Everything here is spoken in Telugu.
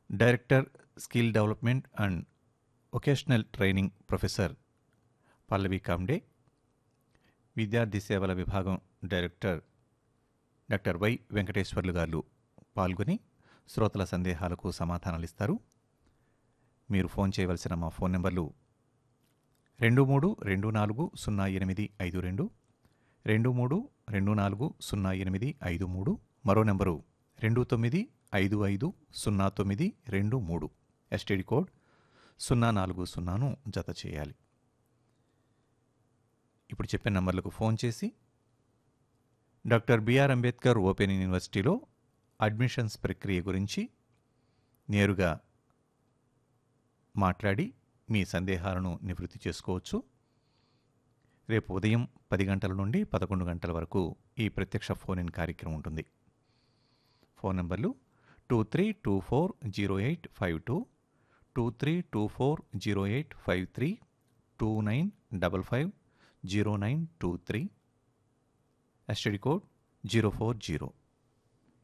director skill development and vocational training professor Pallavi Kamde విద్యార్థి సేవల విభాగం డైరెక్టర్ డాక్టర్ వై వెంకటేశ్వర్లు గారు పాల్గొని శ్రోతల సందేహాలకు సమాధానాలు ఇస్తారు మీరు ఫోన్ చేయవలసిన మా ఫోన్ నెంబర్లు రెండు మూడు రెండు నాలుగు సున్నా ఎనిమిది ఐదు రెండు రెండు మూడు రెండు నాలుగు సున్నా ఎనిమిది ఐదు మూడు మరో నెంబరు రెండు తొమ్మిది ఐదు ఐదు సున్నా తొమ్మిది రెండు మూడు ఎస్టీడీ కోడ్ సున్నా నాలుగు సున్నాను జత చేయాలి ఇప్పుడు చెప్పిన నంబర్లకు ఫోన్ చేసి డాక్టర్ బిఆర్ అంబేద్కర్ ఓపెన్ యూనివర్సిటీలో అడ్మిషన్స్ ప్రక్రియ గురించి నేరుగా మాట్లాడి మీ సందేహాలను నివృత్తి చేసుకోవచ్చు రేపు ఉదయం పది గంటల నుండి పదకొండు గంటల వరకు ఈ ప్రత్యక్ష ఫోన్ ఇన్ కార్యక్రమం ఉంటుంది ఫోన్ నంబర్లు two three two four zero eight five two two three two four zero eight five three two nine double five zero nine two three STD code zero four zero